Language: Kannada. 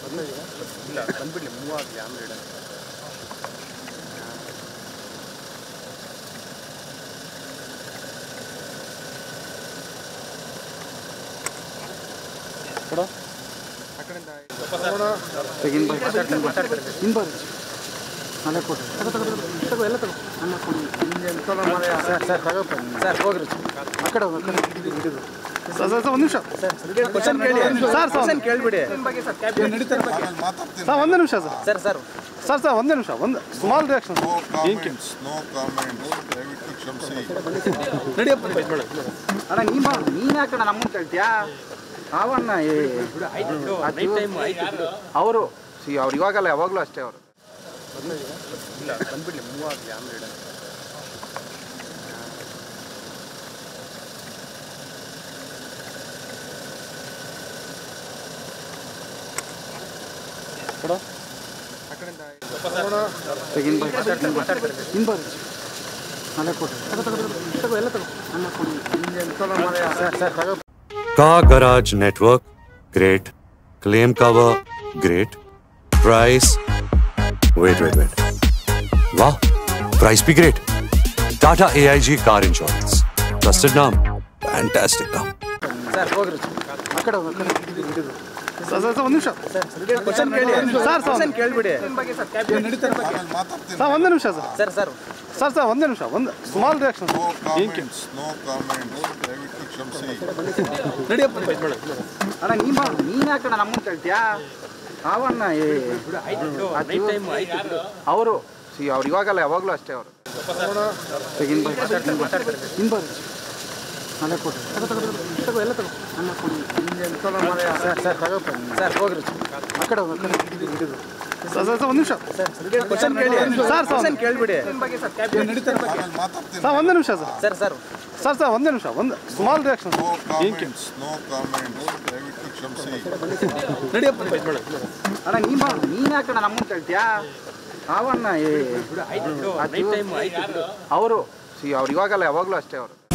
ಇಲ್ಲ ಬಂದ್ಬಿಡ್ಲಿ ಮೂವ್ ಆಗಲಿ ಆಮೇಲೆ ಇಡೋಣ. ತೆಗಿನ್ ಬೈ ಇನ್ ಬರ್ರಿ ಅಲ್ಲೇ ಕೊಡ್ರಿ ತಗೋ ತಗೋ ತಗೋ ತಗೋ ಎಲ್ಲ ತಗೋ ಅನ್ನ ಕೊಡಿ ಸರ್ ಸರ್ ತಗೋಪ್ಪ ಸರ್ ಹೋಗ್ರಿ ಆ ಕಡೆ ಹೋಗಿ ಆ ಕಡೆ ಹಿಡಿದು ಸರ್ ಸರ್ ಒಂದು ನಿಮಿಷ ಕ್ವಶನ್ ಕೇಳಿ ಸರ್ ಸರ್ ಕೇಳ್ಬಿಡಿ ಸರ್ ಒಂದೇ ನಿಮಿಷ sir sir sir sir sir ಒಂದೇ ನಿಮಿಷ ಒಂದು small reaction no comments no comments ದಯವಿಟ್ಟು ಕ್ಷಮಿಸಿ ಅಣ್ಣ ನೀ ಬಾ ನೀನ್ ಯಾಕಣ್ಣ ನಮ್ಮನ್ನ ಕೇಳ್ತೀಯಾ ಅವಣ್ಣ ಏ ಅವರು ಸಿ ಅವ್ರು ಇವಾಗಲ್ಲ ಯಾವಾಗಲೂ ಅಷ್ಟೇ ಅವರು ಇಲ್ಲ ಬಂದ್ಬಿಡ್ಲಿ ಮೂವ್ ಆಗಲಿ ಆಮೇಲೆ ಇಡೋಣ. ತೆಗಿನ್ ಬೈ ಇನ್ ಬರ್ರಿ ಅಲ್ಲೇ ಕೊಡ್ರಿ ತಗೋ ತಗೋ ತಗೋ ತಗೋ ಎಲ್ಲ ತಗೋ ಅನ್ನ ಕೊಡಿ ಸರ್ ಸರ್ ತಗೋ Car Garage Network, great. Claim cover, great. Price, wait, wait, wait. Wow, price be great. Tata AIG Car Insurance. Trusted name, fantastic name. Sir ಹೋಗ್ರಿ ಆ ಕಡೆ ಹೋಗಿ ಆ ಕಡೆ ಹಿಡಿದು ಸರ್ ಸರ್ ಸರ್ ಒಂದು ನಿಮಿಷ ಕ್ವಶನ್ ಕೇಳಿ ಸರ್ ಸರ್ ಕೇಳ್ಬಿಡಿ ಆಮೇಲೆ ಮಾತಾಡ್ತೀನಿ ಸರ್ ಒಂದೇ ನಿಮಿಷ sir sir sir sir sir ಒಂದೇ ನಿಮಿಷ ಒಂದು small reaction no comments no comments ದಯವಿಟ್ಟು ಕ್ಷಮಿಸಿ ಅಣ್ಣ ನೀ ಬಾ ನೀನ್ ಯಾಕಣ್ಣ ನಮ್ಮನ್ನ ಕೇಳ್ತೀಯಾ ಅವಣ್ಣ ಏ ಅವರು ಸಿ ಅವ್ರು ಇವಾಗಲ್ಲ ಯಾವಾಗಲೂ ಅಷ್ಟೇ ಅವರು ತೆಗಿನ್ ಬೈ ಇನ್ ಬರ್ರಿ ಅಲ್ಲೇ ಕೊಡ್ರಿ ತಗೋ ತಗೋ ತಗೋ ತಗೋ ಎಲ್ಲ ತಗೋ ಅನ್ನ ಕೊಡಿ ಸರ್ ಸರ್ ತಗೋಪ್ಪ ಸರ್ ಹೋಗ್ರಿ ಆ ಕಡೆ ಹೋಗಿ ಆ ಕಡೆ ಹಿಡಿದು ಸರ್ ಸರ್ ಸರ್ ಒಂದು ನಿಮಿಷ ಕ್ವಶನ್ ಕೇಳಿ ಸರ್ ಸರ್ ಕೇಳ್ಬಿಡಿ ಆಮೇಲೆ ಮಾತಾಡ್ತೀನಿ ಸರ್ ಒಂದೇ ನಿಮಿಷ sir sir sir sir sir ಒಂದೇ ನಿಮಿಷ ಒಂದು small reaction no comments no comments ದಯವಿಟ್ಟು ಕ್ಷಮಿಸಿ ಅಣ್ಣ ನೀ ಬಾ ನೀನ್ ಯಾಕಣ್ಣ ನಮ್ಮನ್ನ ಕೇಳ್ತೀಯಾ ಅವಣ್ಣ ಏ ಅವರು ಸಿ ಅವ್ರು ಇವಾಗಲ್ಲ ಯಾವಾಗಲೂ ಅಷ್ಟೇ ಅವರು